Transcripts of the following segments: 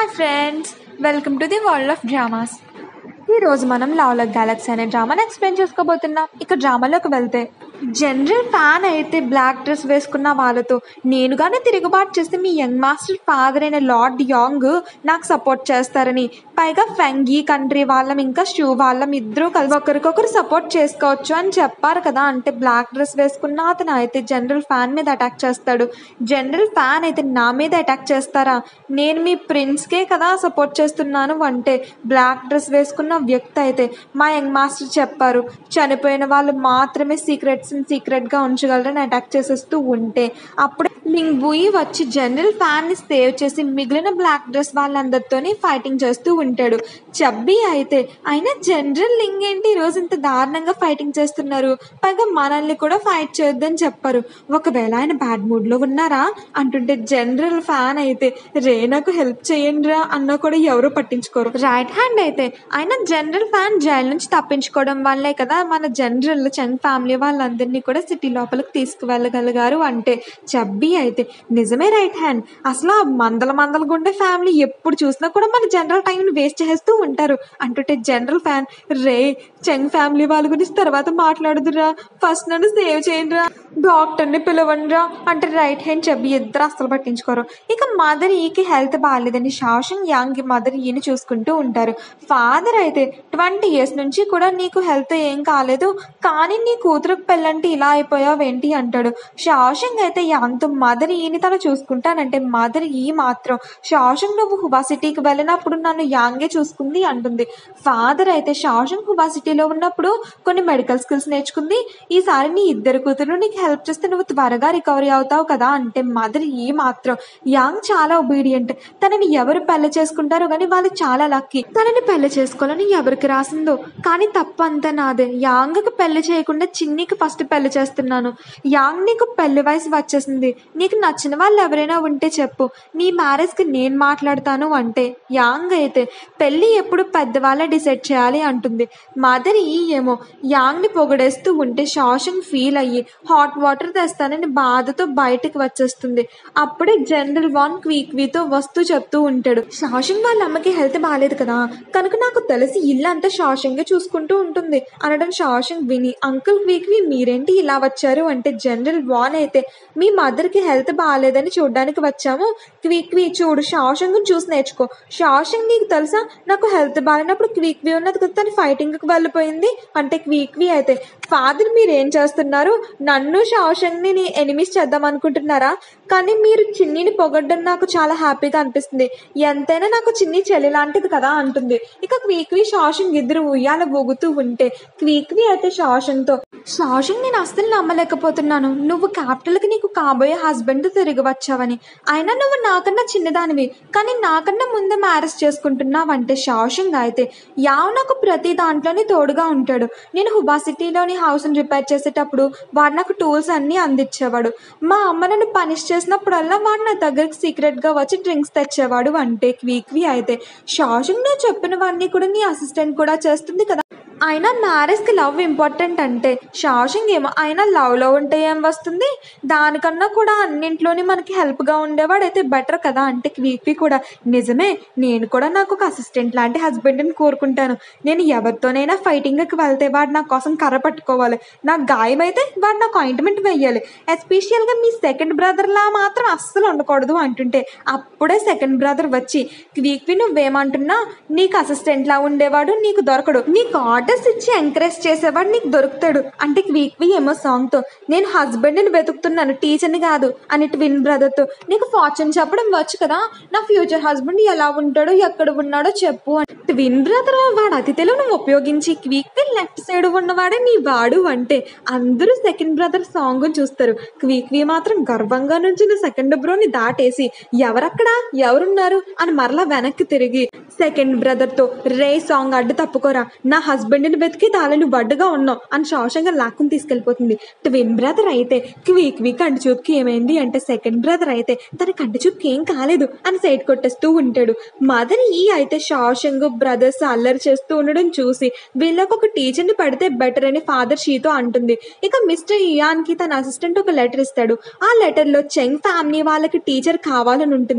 hi friends welcome to the world of dramas ఈరోజు మనం love luck Galaxy అనే డ్రామాని explain చేసుకోబోతున్నాం ఇక డ్రామాలోకి వెళ్తే జనరల్ ఫ్యాన్ అయితే బ్లాక్ డ్రెస్ వేసుకున్న వాళ్ళతో నేనుగానే తిరుగుబాటు చేస్తే మీ యంగ్ మాస్టర్ ఫాదర్ అయిన లార్డ్ యాంగ్ నాకు సపోర్ట్ చేస్తారని పైగా ఫెంగీ కంట్రీ వాళ్ళం ఇంకా షూ వాళ్ళం ఇద్దరు కలిసి ఒకరికొకరు సపోర్ట్ చేసుకోవచ్చు అని చెప్పారు కదా అంటే బ్లాక్ డ్రెస్ వేసుకున్న అతను అయితే జనరల్ ఫ్యాన్ మీద అటాక్ చేస్తాడు జనరల్ ఫ్యాన్ అయితే నా మీద అటాక్ చేస్తారా నేను మీ ప్రిన్స్కే కదా సపోర్ట్ చేస్తున్నాను అంటే బ్లాక్ డ్రెస్ వేసుకున్న వ్యక్తి అయితే మా యంగ్ మాస్టర్ చెప్పారు చనిపోయిన వాళ్ళు మాత్రమే సీక్రెట్స్ని సీక్రెట్గా ఉంచగలరని అటాక్ చేసేస్తూ ఉంటే అప్పుడు లింగ్ బూయి వచ్చి జనరల్ ఫ్యాన్ని సేవ్ చేసి మిగిలిన బ్లాక్ డ్రెస్ వాళ్ళందరితోని ఫైటింగ్ చేస్తూ ఉంటాడు చబ్బీ అయితే అయినా జనరల్ లింగ్ ఏంటి ఈరోజు ఇంత దారుణంగా ఫైటింగ్ చేస్తున్నారు పైగా మనల్ని కూడా ఫైట్ చేయొద్దని చెప్పారు ఒకవేళ ఆయన బ్యాడ్ మూడ్లో ఉన్నారా అంటుంటే జనరల్ ఫ్యాన్ అయితే రే నాకు హెల్ప్ చేయండి రా అన్నా కూడా ఎవరు పట్టించుకోరు రైట్ హ్యాండ్ అయితే ఆయన జనరల్ ఫ్యాన్ జైలు నుంచి తప్పించుకోవడం వల్లే కదా మన జనరల్ చంగ్ ఫ్యామిలీ వాళ్ళందరినీ కూడా సిటీ లోపలికి తీసుకువెళ్ళగలిగారు అంటే చబ్బీ అయితే నిజమే రైట్ హ్యాండ్ అసలు ఆ మందల మందల గుండె ఫ్యామిలీ ఎప్పుడు చూసినా కూడా మన జనరల్ టైంని వేస్ట్ చేస్తూ ఉంటారు అంటుంటే జనరల్ ఫ్యాన్ రే చంగ్ ఫ్యామిలీ వాళ్ళ గురించి తర్వాత మాట్లాడుదురా ఫస్ట్ నన్ను సేవ్ చేయండి రా డాక్టర్ని పిలవండి రా అంటే రైట్ హ్యాండ్ చెప్పి ఇద్దరు అస్సలు పట్టించుకోరు ఇక మదర్ ఈకి హెల్త్ బాగాలేదని షాషన్ యాంగ్ మదర్ ఈని చూసుకుంటూ ఉంటారు ఫాదర్ అయితే ట్వంటీ ఇయర్స్ నుంచి కూడా నీకు హెల్త్ ఏం కాలేదు కానీ నీ కూతురుకు పెళ్ళంటే ఇలా అయిపోయావు ఏంటి అంటాడు షాషంగ్ అయితే యాంగ్తో మదర్ ఈని తను చూసుకుంటానంటే మదర్ ఈ మాత్రం షాషంగ్ నువ్వు హుబా సిటీకి వెళ్ళినప్పుడు నన్ను యాంగే చూసుకుంది అంటుంది ఫాదర్ అయితే షాషంగ్ హుబా సిటీలో ఉన్నప్పుడు కొన్ని మెడికల్ స్కిల్స్ నేర్చుకుంది ఈసారి నీ ఇద్దరు కూతురు నీకు హెల్ప్ చేస్తే నువ్వు త్వరగా రికవరీ అవుతావు కదా అంటే మదర్ ఈ మాత్రం యాంగ్ చాలా ఒబీడియంట్ తనని ఎవరు పెళ్లి చేసుకుంటారో కానీ వాళ్ళు చాలా లక్కీ తనని పెళ్లి చేసుకోవాలని ఎవరికి రాసిందో కానీ తప్పు అంతా నాదే యాంగ్కి పెళ్లి చేయకుండా చిన్నికి ఫస్ట్ పెళ్లి చేస్తున్నాను యాంగ్ నీకు పెళ్లి వయసు వచ్చేసింది నీకు నచ్చిన వాళ్ళు ఎవరైనా ఉంటే చెప్పు నీ మ్యారేజ్కి నేను మాట్లాడతాను అంటే యాంగ్ అయితే పెళ్లి ఎప్పుడు పెద్దవాళ్ళే డిసైడ్ చేయాలి అంటుంది మదర్ ఈ ఏమో యాంగ్ని పొగడేస్తూ ఉంటే షాషంగ్ ఫీల్ అయ్యి హాట్ వాటర్ తెస్తానని బాధతో బయటకు వచ్చేస్తుంది అప్పుడే జనరల్ వాన్ క్వీక్వీతో వస్తూ చెప్తూ ఉంటాడు షాషంగ్ వాళ్ళ అమ్మకి హెల్త్ బాగాలేదు కదా కనుక నాకు తెలిసి ఇల్లు అంతా షాషంగే చూసుకుంటూ ఉంటుంది అనడం షాషంగ్ విని అంకుల్ క్వీక్వీ మీరేంటి ఇలా వచ్చారు అంటే జనరల్ వాన్ అయితే మీ మదర్కి హెల్త్ బాగాలేదని చూడడానికి వచ్చాము క్వీక్వీ చూడు షాషంగ్ చూసి నేర్చుకో షాషంగ్ నీకు తెలుసా నాకు హెల్త్ బాగాలేనప్పుడు క్వీక్వీ ఉన్నది కదా తను ఫైటింగ్కి వెళ్ళిపోయింది అంటే క్వీక్వీ అయితే ఫాదర్ మీరు ఏం చేస్తున్నారు నన్ను షాషంగ్ని నీ ఎనిమిస్ చేద్దాం అనుకుంటున్నారా కానీ మీరు చిన్నిని పొగడ్డం నాకు చాలా హ్యాపీగా అనిపిస్తుంది ఎంతైనా నాకు చిన్ని చెల్లి లాంటిది కదా అంటుంది ఇక క్వీక్వీ షాషంగ్ ఇద్దరు ఉయ్యాల ఊగుతూ ఉంటే క్వీక్వీ అయితే షాషంగ్తో షాషంగ్ నేను అస్సలు నమ్మలేకపోతున్నాను నువ్వు క్యాపిటల్కి నీకు కాబోయే హస్బెండ్ తిరిగి వచ్చావని అయినా నువ్వు నాకన్నా చిన్నదానివి కానీ నాకన్నా ముందే మ్యారేజ్ చేసుకుంటున్నావు అంటే షాషంగ్ అయితే యావ్ నాకు ప్రతి దాంట్లోని తోడుగా ఉంటాడు నేను హుబా సిటీలోని హౌస్ని రిపేర్ చేసేటప్పుడు వాడు నాకు టూల్స్ అన్నీ అందించేవాడు మా అమ్మ నన్ను పనిష్ చేసినప్పుడల్లా వాడు నా దగ్గరికి సీక్రెట్గా వచ్చి డ్రింక్స్ తెచ్చేవాడు అంటే క్వీక్వీ అయితే షాషంగ్ నువ్వు చెప్పినవన్నీ కూడా నీ అసిస్టెంట్ కూడా చేస్తుంది కదా అయినా మ్యారేజ్కి లవ్ ఇంపార్టెంట్ అంటే షాషింగ్ ఏమో అయినా లవ్లో ఉంటే ఏం వస్తుంది దానికన్నా కూడా అన్నింట్లోని మనకి హెల్ప్గా ఉండేవాడు అయితే బెటర్ కదా అంటే క్వీక్వీ కూడా నిజమే నేను కూడా నాకు ఒక అసిస్టెంట్ లాంటి హస్బెండ్ని కోరుకుంటాను నేను ఎవరితోనైనా ఫైటింగ్కి వెళ్తే వాడు నా కోసం కర్ర పట్టుకోవాలి నాకు గాయం అయితే వాడు నాకు ఆయింట్మెంట్ వేయాలి ఎస్పెషల్గా మీ సెకండ్ బ్రదర్లా మాత్రం అస్సలు ఉండకూడదు అంటుంటే అప్పుడే సెకండ్ బ్రదర్ వచ్చి క్వీక్వీ నువ్వేమంటున్నా నీకు అసిస్టెంట్లా ఉండేవాడు నీకు దొరకడు నీకు ఆర్డర్స్ ఇచ్చి ఎంకరేజ్ చేసేవాడు నీకు దొరుకుతాడు అంటే క్వీక్వీ ఏమో సాంగ్తో నేను హస్బెండ్ని వెతుకుతున్నాను టీచర్ని కాదు అని ట్విన్ బ్రదర్తో నీకు ఫార్చ్యూన్ చెప్పడం వచ్చు కదా నా ఫ్యూచర్ హస్బెండ్ ఎలా ఉంటాడో ఎక్కడ ఉన్నాడో చెప్పు అని ట్విన్ బ్రదర్ వాడు అతిథిలో నువ్వు ఉపయోగించి క్వీక్వీ లెఫ్ట్ సైడ్ ఉన్నవాడే నీ వాడు అంటే అందరూ సెకండ్ బ్రదర్ సాంగ్ చూస్తారు క్వీక్వీ మాత్రం గర్వంగా నుంచి సెకండ్ బ్రోని దాటేసి ఎవరక్కడ ఎవరున్నారు అని మరలా వెనక్కి తిరిగి సెకండ్ బ్రదర్తో రే సాంగ్ అడ్డు తప్పుకోరా నా హస్బెండ్ని వెతికి తాళ నువ్వు అడ్డుగా ఉన్నావు అని శోషంగా లాక్కుని తీసుకెళ్ళిపోతుంది ట్విన్ బ్రదర్ అయితే క్వీక్ వీక్ కంటి చూపుకి ఏమైంది అంటే సెకండ్ బ్రదర్ అయితే తన కంటి చూపుకి ఏం కాలేదు అని సైడ్ కొట్టేస్తూ ఉంటాడు మదర్ ఈ అయితే శోషంగ్ బ్రదర్స్ అల్లరి చేస్తూ ఉండడం చూసి వీళ్ళకు ఒక టీచర్ని పడితే బెటర్ అని ఫాదర్ షీతో అంటుంది ఇక మిస్టర్ ఇయాన్కి తన అసిస్టెంట్ ఒక లెటర్ ఇస్తాడు ఆ లెటర్లో చెంగ్ ఫ్యామిలీ వాళ్ళకి టీచర్ కావాలని ఉంటుంది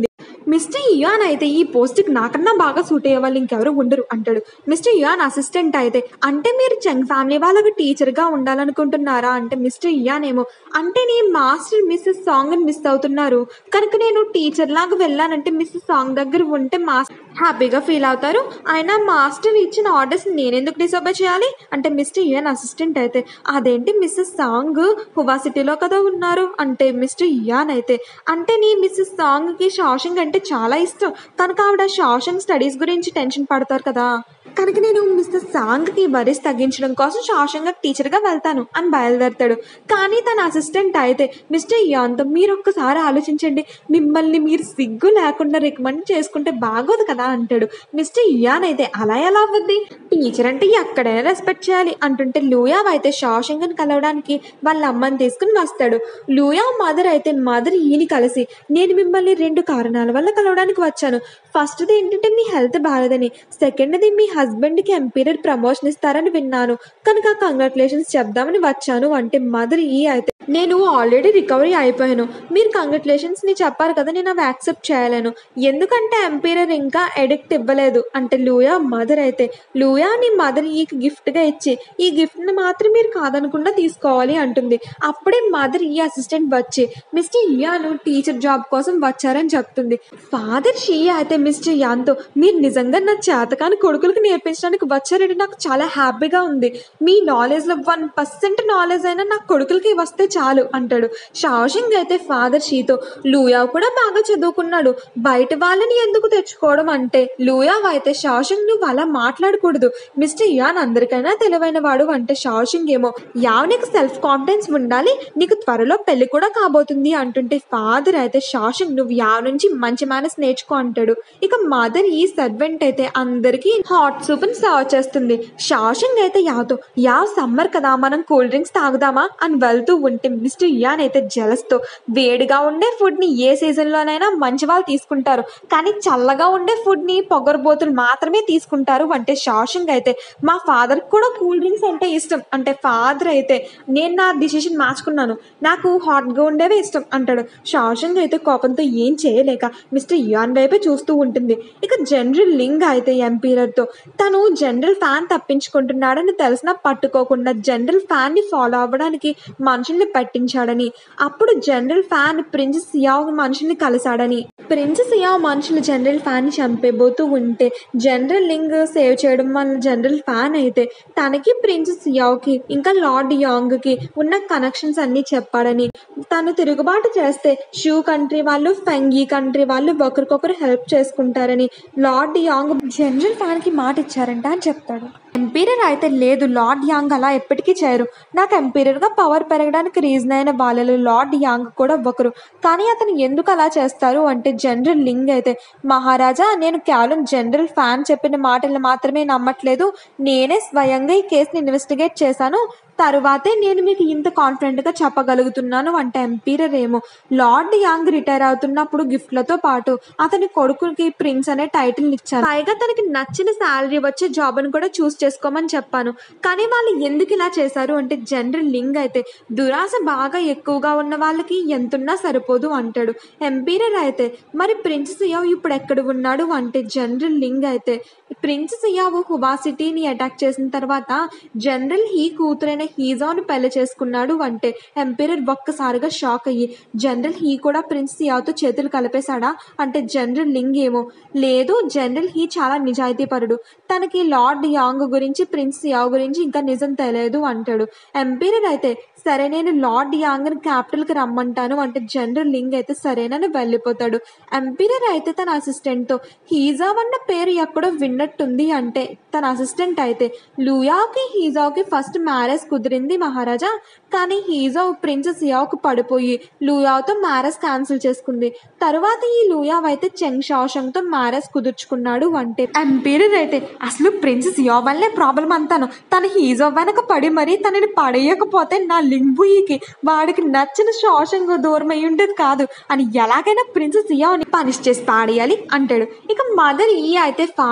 మిస్టర్ ఇయాన్ అయితే ఈ పోస్ట్కి నాకన్నా బాగా సూట్ అయ్యే వాళ్ళు ఇంకెవరు ఉండరు అంటాడు మిస్టర్ ఇయాన్ అసిస్టెంట్ అయితే అంటే మీరు చెంగ్ ఫ్యామిలీ వాళ్ళకి టీచర్గా ఉండాలనుకుంటున్నారా అంటే మిస్టర్ ఇయాన్ ఏమో అంటే నీ మాస్టర్ మిస్సెస్ సాంగ్ మిస్ అవుతున్నారు కనుక నేను టీచర్ లాగా వెళ్ళానంటే మిస్సెస్ సాంగ్ దగ్గర ఉంటే మాస్టర్ హ్యాపీగా ఫీల్ అవుతారు అయినా మాస్టర్ ఇచ్చిన ఆర్డర్స్ నేను ఎందుకు డిసోబే చేయాలి అంటే మిస్టర్ ఇయాన్ అసిస్టెంట్ అయితే అదేంటి మిస్సెస్ సాంగ్ హువా సిటీలో కదా ఉన్నారు అంటే మిస్టర్ ఇయాన్ అయితే అంటే నీ మిస్సెస్ సాంగ్కి షాషింగ్ అంటే చాలా ఇష్టం కనుక ఆవిడ షాషింగ్ స్టడీస్ గురించి టెన్షన్ పడతారు కదా కనుక నేను మిస్టర్ సాంగ్కి వరీస్ తగ్గించడం కోసం షాషంగా టీచర్గా వెళ్తాను అని బయలుదేరతాడు కానీ తన అసిస్టెంట్ అయితే మిస్టర్ ఇయాన్తో మీరు ఒక్కసారి ఆలోచించండి మిమ్మల్ని మీరు సిగ్గు లేకుండా రికమెండ్ చేసుకుంటే బాగోదు కదా అంటాడు మిస్టర్ ఇయాన్ అయితే అలా ఎలా అవ్వద్ది టీచర్ అంటే ఎక్కడైనా రెస్పెక్ట్ చేయాలి అంటుంటే లూయా అయితే షాషంగని కలవడానికి వాళ్ళ అమ్మని తీసుకుని వస్తాడు లూయా మదర్ అయితే మదర్ ఈని కలిసి నేను మిమ్మల్ని రెండు కారణాల వల్ల కలవడానికి వచ్చాను ఫస్ట్ది ఏంటంటే మీ హెల్త్ బాగాలేదని సెకండ్ది మీ హస్బెండ్కి ఎంపీరియడ్ ప్రమోషన్ ఇస్తారని విన్నాను కనుక కంగ్రాచులేషన్స్ చెప్దామని వచ్చాను అంటే మదర్ ఈ అయితే నేను ఆల్రెడీ రికవరీ అయిపోయాను మీరు కంగ్రాచులేషన్స్ ని చెప్పారు కదా నేను అవి యాక్సెప్ట్ చేయలేను ఎందుకంటే ఎంపీరియర్ ఇంకా ఎడిక్ట్ ఇవ్వలేదు అంటే లూయా మదర్ అయితే లూయా నీ మదర్ ఈ గిఫ్ట్గా ఇచ్చి ఈ గిఫ్ట్ని మాత్రం మీరు కాదనకుండా తీసుకోవాలి అంటుంది అప్పుడే మదర్ ఈ అసిస్టెంట్ వచ్చి మిస్టర్ ఇయాను టీచర్ జాబ్ కోసం వచ్చారని చెప్తుంది ఫాదర్ షీ అయితే మిస్టర్ యాన్తో మీరు నిజంగా నా చేతకాని కొడుకులకు నేర్పించడానికి వచ్చారంటే నాకు చాలా హ్యాపీగా ఉంది మీ నాలెడ్జ్లో వన్ పర్సెంట్ నాలెడ్జ్ అయినా నా కొడుకులకి వస్తే చాలు అంటాడు షాషింగ్ అయితే ఫాదర్ షీతో లూయా కూడా బాగా చదువుకున్నాడు బయట వాళ్ళని ఎందుకు తెచ్చుకోవడం అంటే లూయా అయితే షాషింగ్ నువ్వు అలా మాట్లాడకూడదు మిస్టర్ యాన్ అందరికైనా తెలివైన వాడు అంటే షాషింగ్ ఏమో యావ్ నీకు సెల్ఫ్ కాన్ఫిడెన్స్ ఉండాలి నీకు త్వరలో పెళ్లి కూడా కాబోతుంది అంటుంటే ఫాదర్ అయితే షాషింగ్ నువ్వు యావ్ నుంచి మంచి మేనస్ నేర్చుకో అంటాడు ఇక మదర్ ఈ సర్వెంట్ అయితే అందరికీ హాట్ సూప్ ని సర్వ్ చేస్తుంది షాషింగ్ అయితే యాతో యావ్ సమ్మర్ కదా మనం కూల్ డ్రింక్స్ తాగుదామా అని వెళ్తూ ఉంటే మిస్టర్ ఇయాన్ అయితే జలస్ తో వేడిగా ఉండే ఫుడ్ ని ఏ సీజన్ లోనైనా మంచి వాళ్ళు తీసుకుంటారు కానీ చల్లగా ఉండే ఫుడ్ ని పొగరబోతులు మాత్రమే తీసుకుంటారు అంటే షాషింగ్ అయితే మా ఫాదర్ కూడా కూల్ డ్రింక్స్ అంటే ఇష్టం అంటే ఫాదర్ అయితే నేను నా డిసిషన్ మార్చుకున్నాను నాకు హాట్గా ఉండేవే ఇష్టం అంటాడు షాషింగ్ అయితే కోపంతో ఏం చేయలేక మిస్టర్ ఇయాన్ వైపే చూస్తూ ఉంటుంది ఇక జనరల్ లింగ్ అయితే ఎంపీరర్తో తను జనరల్ ఫ్యాన్ తప్పించుకుంటున్నాడని తెలిసినా పట్టుకోకుండా జనరల్ ఫ్యాన్ని ఫాలో అవ్వడానికి మనుషుల్ని పట్టించాడని అప్పుడు జనరల్ ఫ్యాన్ ప్రిన్స్ సియావ్ మనుషుల్ని కలిశాడని ప్రిన్స్ సియావ్ మనుషులు జనరల్ ఫ్యాన్ని చంపేబోతూ ఉంటే జనరల్ లింగ్ సేవ్ చేయడం వల్ల జనరల్ ఫ్యాన్ అయితే తనకి ప్రిన్స్ సియావ్కి ఇంకా లార్డ్ యాంగ్కి ఉన్న కనెక్షన్స్ అన్నీ చెప్పాడని తను తిరుగుబాటు చేస్తే షూ కంట్రీ వాళ్ళు ఫెంగీ కంట్రీ వాళ్ళు ఒకరికొకరు హెల్ప్ చేసుకుంటారని లార్డ్ యాంగ్ జనరల్ ఫ్యాన్కి మాట ఇచ్చారంట అని చెప్తాడు ఎంపీరియర్ అయితే లేదు లార్డ్ యాంగ్ అలా ఎప్పటికీ చేయరు నాకు ఎంపీరియర్గా పవర్ పెరగడానికి రీజన్ అయిన వాళ్ళలో లార్డ్ యాంగ్ కూడా ఒకరు కానీ అతను ఎందుకు అలా చేస్తారు అంటే జనరల్ లింగ్ అయితే మహారాజా నేను కేవలం జనరల్ ఫ్యాన్ చెప్పిన మాటలు మాత్రమే నమ్మట్లేదు నేనే స్వయంగా ఈ కేసుని ఇన్వెస్టిగేట్ చేశాను తరువాతే నేను మీకు ఇంత కాన్ఫిడెంట్గా చెప్పగలుగుతున్నాను అంటే ఎంపీరర్ ఏమో లార్డ్ యాంగ్ రిటైర్ అవుతున్నప్పుడు గిఫ్ట్లతో పాటు అతని కొడుకుకి ప్రిన్స్ అనే టైటిల్ ఇచ్చాను పైగా తనకి నచ్చిన శాలరీ వచ్చే జాబ్ అని కూడా చూస్ చేసుకోమని చెప్పాను కానీ వాళ్ళు ఎందుకు ఇలా చేశారు అంటే జనరల్ లింగ్ అయితే దురాశ బాగా ఎక్కువగా ఉన్న వాళ్ళకి ఎంతున్నా సరిపోదు అంటాడు ఎంపీరర్ అయితే మరి ప్రిన్స్ సియావ్ ఇప్పుడు ఎక్కడ ఉన్నాడు అంటే జనరల్ లింగ్ అయితే ప్రిన్స్ సియావు హుబా సిటీని అటాక్ చేసిన తర్వాత జనరల్ హీ కూతురైన హీజాను పెళ్లి చేసుకున్నాడు అంటే ఎంపీరర్ ఒక్కసారిగా షాక్ అయ్యి జనరల్ హీ కూడా ప్రిన్స్ సియావుతో చేతులు కలిపేశాడా అంటే జనరల్ లింగ్ ఏమో లేదు జనరల్ హీ చాలా నిజాయితీపరుడు తనకి లార్డ్ యాంగ్ గురించి ప్రిన్స్ సియావ్ గురించి ఇంకా నిజం తెలియదు అంటాడు ఎంపీరర్ అయితే సరే నేను లార్డ్ యాంగ్ని క్యాపిటల్కి రమ్మంటాను అంటే జనరల్ లింగ్ అయితే సరేనని వెళ్ళిపోతాడు ఎంపీరర్ అయితే తన అసిస్టెంట్తో హీజావ్ అన్న పేరు ఎక్కడో విన్నట్టుంది అంటే తన అసిస్టెంట్ అయితే లూయాకి హీజావ్కి ఫస్ట్ మ్యారేజ్ కుదిరింది మహారాజా కానీ హీజావ్ ప్రిన్సెస్ యావ్కి పడిపోయి లూయావ్తో మ్యారేజ్ క్యాన్సిల్ చేసుకుంది తరువాత ఈ లూయావ్ అయితే చెంగ్ షాషంగ్తో మ్యారేజ్ కుదుర్చుకున్నాడు అంటే ఎంపీరర్ అయితే అసలు ప్రిన్సెస్ యా వల్లే ప్రాబ్లం అంతాను తన హీజో వెనక పడి మరీ తనని పడేయకపోతే నా లింగ్బుయికి వాడికి నచ్చిన షాషంగ్ దూరం అయి ఉండేది కాదు అని ఎలాగైనా ప్రిన్సెస్ యాని పనిష్ చేసి పాడేయాలి అంటాడు ఇక మదర్ ఈ అయితే ఫాదర్తో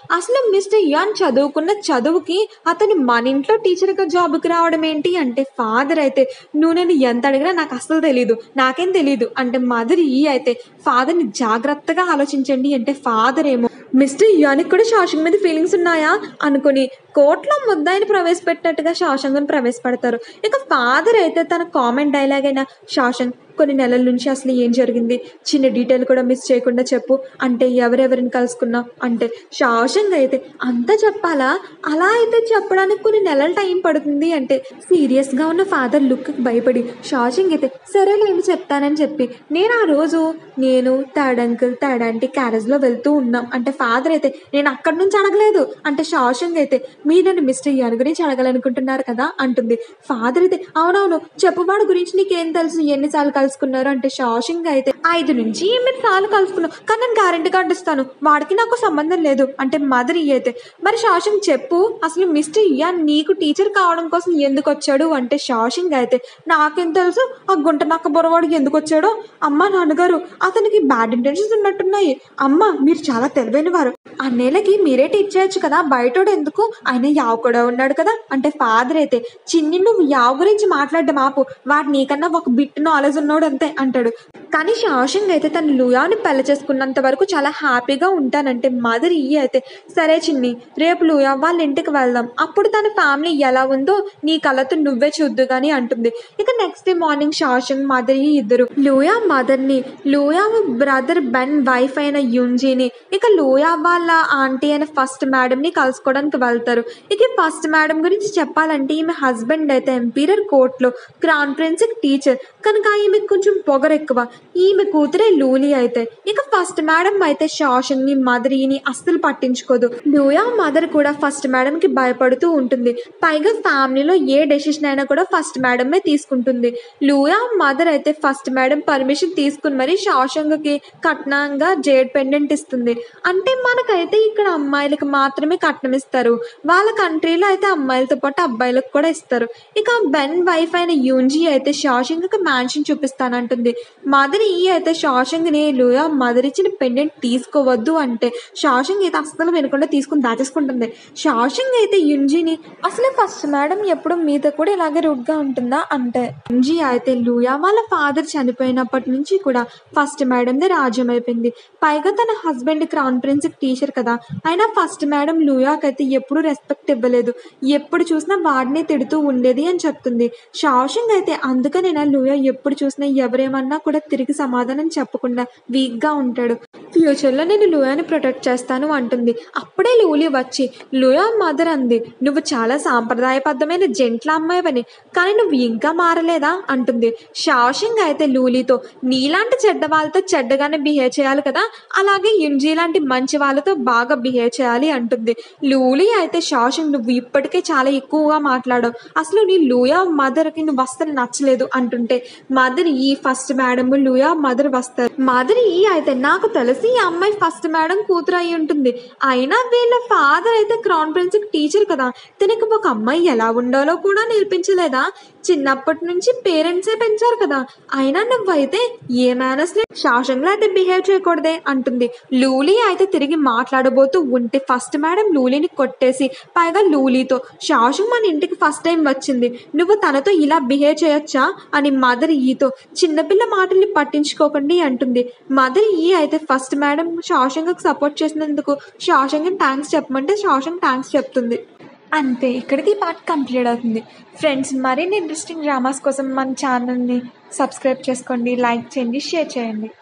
అసలు మిస్టర్ యాన్ చదువుకున్న చదువుకి అతను మన ఇంట్లో టీచర్గా జాబ్కి రావడం ఏంటి అంటే ఫాదర్ అయితే నువ్వు నేను ఎంత అడిగినా నాకు అసలు తెలియదు నాకేం తెలియదు అంటే మదర్ ఈ అయితే ఫాదర్ని జాగ్రత్తగా ఆలోచించండి అంటే ఫాదర్ ఏమో మిస్టర్ యానికి కూడా శాసంగ్ మీద ఫీలింగ్స్ ఉన్నాయా అనుకుని కోర్టులో ముద్దాయిని ప్రవేశపెట్టినట్టుగా శాసంగం ప్రవేశపెడతారు ఇక ఫాదర్ అయితే తన కామెంట్ డైలాగ్ అయిన శాసంగ్ కొన్ని నెలల నుంచి అసలు ఏం జరిగింది చిన్న డీటెయిల్ కూడా మిస్ చేయకుండా చెప్పు అంటే ఎవరెవరిని కలుసుకున్నా అంటే శాసంగ్ అయితే అంతా చెప్పాలా అలా అయితే చెప్పడానికి కొన్ని నెలల టైం పడుతుంది అంటే సీరియస్గా ఉన్న ఫాదర్ లుక్కి భయపడి శాసంగ్ అయితే సరేలేండి చెప్తానని చెప్పి నేను ఆ రోజు నేను థర్డ్ అంకుల్ థర్డ్ ఆంటీ క్యారేజ్లో వెళ్తూ ఉన్నాం అంటే ఫాదర్ అయితే నేను అక్కడి నుంచి అడగలేదు అంటే శాసంగ్ అయితే మీరు నన్ను మిస్టర్ యాన్ గురించి అడగాలనుకుంటున్నారు కదా అంటుంది ఫాదర్ అయితే అవునవును చెప్పువాడు గురించి నీకేం తెలుసు ఎన్నిసార్లు కలుసుకున్నారు అంటే షాషింగ్ అయితే ఐదు నుంచి ఎనిమిది సార్లు కలుసుకున్నావు కానీ నేను గ్యారెంటీ కార్డు ఇస్తాను వాడికి నాకు సంబంధం లేదు అంటే మదర్ ఈ అయితే మరి షాషింగ్ చెప్పు అసలు మిస్టర్ ఇయాన్ నీకు టీచర్ కావడం కోసం ఎందుకు వచ్చాడు అంటే షాషింగ్ అయితే నాకేం తెలుసు ఆ గుంట నక్క బొరవాడికి ఎందుకు వచ్చాడో అమ్మ నాన్నగారు అతనికి బ్యాడ్ ఇంటెన్షన్స్ ఉన్నట్టున్నాయి అమ్మ మీరు చాలా తెలివైన వారు అన్నేళ్ళకి మీరే టీచ్ చేయొచ్చు కదా బయటోడు ఎందుకు ఆయన యావ్ కూడా ఉన్నాడు కదా అంటే ఫాదర్ అయితే చిన్ని నువ్వు యావ్ గురించి మాట్లాడడం ఆపు వాడు నీకన్నా ఒక బిట్ నాలెడ్జ్ ఉన్నాడు అంతే అంటాడు కానీ షాషంగ్ అయితే తను లూయాని పెళ్లి చేసుకున్నంత వరకు చాలా హ్యాపీగా ఉంటానంటే మదర్ ఈ అయితే సరే చిన్ని రేపు లూయా వాళ్ళ ఇంటికి వెళ్దాం అప్పుడు తన ఫ్యామిలీ ఎలా ఉందో నీ కళ్ళతో నువ్వే చూద్దు గాని అంటుంది ఇక నెక్స్ట్ డే మార్నింగ్ షాషంగ్ మదర్ ఈ ఇద్దరు లూయా మదర్ని లూయా బ్రదర్ బెన్ వైఫ్ అయిన యుంజీని ఇక లూయా వాళ్ళ ఆంటీ అయిన ఫస్ట్ మేడంని కలుసుకోవడానికి వెళ్తారు ఇక ఫస్ట్ మేడం గురించి చెప్పాలంటే ఈమె హస్బెండ్ అయితే ఎంపీరియర్ కోర్టులో క్రౌన్ ప్రిన్స్ టీచర్ కనుక ఈమెకు కొంచెం పొగరు ఎక్కువ ఈమె కూతురే లూలి అయితే ఇక ఫస్ట్ మేడం అయితే షాషన్ని మదరీని అస్సలు పట్టించుకోదు లూయా మదర్ కూడా ఫస్ట్ మేడం కి భయపడుతూ ఉంటుంది పైగా ఫ్యామిలీలో ఏ డెసిషన్ అయినా కూడా ఫస్ట్ మేడమే తీసుకుంటుంది లూయా మదర్ అయితే ఫస్ట్ మేడం పర్మిషన్ తీసుకుని మరి షాషంగ్కి కట్నంగా జేడ్ పెండెంట్ ఇస్తుంది అంటే మనకైతే ఇక్కడ అమ్మాయిలకు మాత్రమే కట్నం ఇస్తారు వాళ్ళ కంట్రీలో అయితే అమ్మాయిలతో పాటు అబ్బాయిలకు కూడా ఇస్తారు ఇక బెన్ వైఫ్ అయిన యూంజీ అయితే షాషంగ్కి మ్యాన్షన్ చూపిస్తానంటుంది మదర్ ఈ అయితే షాషంగ్ని లూయా మదర్ ఇచ్చిన పెండెంట్ తీసుకోవద్దు అంటే షాషంగ్ అయితే అస్సలు వినకుండా తీసుకుని దాచేసుకుంటుంది షాషంగ్ అయితే యుంజీని అసలు ఫస్ట్ మేడం ఎప్పుడు మీతో కూడా ఇలాగే రూడ్గా ఉంటుందా అంటే యుంజీ అయితే లూయా వాళ్ళ ఫాదర్ చనిపోయినప్పటి నుంచి కూడా ఫస్ట్ మేడందే రాజ్యం అయిపోయింది పైగా తన హస్బెండ్ క్రౌన్ ప్రిన్స్ టీచర్ కదా అయినా ఫస్ట్ మేడం లూయాకైతే ఎప్పుడు రెస్పెక్ట్ ఇవ్వలేదు ఎప్పుడు చూసినా వాడినే తిడుతూ ఉండేది అని చెప్తుంది షాషింగ్ అయితే అందుకనేనా లూయా ఎప్పుడు చూసినా ఎవరేమన్నా కూడా తిరిగి సమాధానం చెప్పకుండా వీక్గా ఉంటాడు ఫ్యూచర్లో నేను లూయాని ప్రొటెక్ట్ చేస్తాను అంటుంది అప్పుడే లూలి వచ్చి లూయా మదర్ అంది నువ్వు చాలా సాంప్రదాయబద్ధమైన జంట్ల అమ్మాయివని కానీ నువ్వు ఇంకా మారలేదా అంటుంది షాషింగ్ అయితే లూలీతో నీలాంటి చెడ్డ వాళ్ళతో చెడ్డగానే బిహేవ్ చేయాలి కదా అలాగే యుంజీ లాంటి మంచి వాళ్ళతో బాగా బిహేవ్ చేయాలి అంటుంది లూలి అయితే షాషింగ్ నువ్వు ఇప్పటికే చాలా ఎక్కువగా మాట్లాడావు అసలు నీ లూయా మదర్కి నువ్వు అస్సలు నచ్చలేదు అంటుంటే మదర్ ఈ ఫస్ట్ మేడం లూయా మదర్ వస్తారు మదర్ ఈ అయితే నాకు తెలిసి ఈ అమ్మాయి ఫస్ట్ మేడం కూతురు అయి ఉంటుంది అయినా వీళ్ళ ఫాదర్ అయితే క్రౌన్ ప్రిన్స్ టీచర్ కదా తనకి ఒక అమ్మాయి ఎలా ఉండాలో కూడా నేర్పించలేదా చిన్నప్పటి నుంచి పేరెంట్సే పెంచారు కదా అయినా నువ్వైతే ఏ మేనర్స్ శాసంలో అయితే బిహేవ్ చేయకూడదే అంటుంది లూలీ అయితే తిరిగి మాట్లాడబోతూ ఉంటే ఫస్ట్ మేడం లూలీని కొట్టేసి పైగా లూలీతో శాసం మన ఇంటికి ఫస్ట్ టైం వచ్చింది నువ్వు తనతో ఇలా బిహేవ్ చేయొచ్చా అని మదర్ ఈతో చిన్నపిల్ల మాటల్ని పట్టించుకోకండి అంటుంది మదర్ ఈ అయితే ఫస్ట్ మేడం శాసంగకు సపోర్ట్ చేసినందుకు శాసంగం థ్యాంక్స్ చెప్పమంటే శాసంగ్ థ్యాంక్స్ చెప్తుంది అంతే ఇక్కడికి ఈ పార్ట్ కంప్లీట్ అవుతుంది ఫ్రెండ్స్ మరిన్ని ఇంట్రెస్టింగ్ డ్రామాస్ కోసం మన ఛానల్ని సబ్స్క్రైబ్ చేసుకోండి లైక్ చేయండి షేర్ చేయండి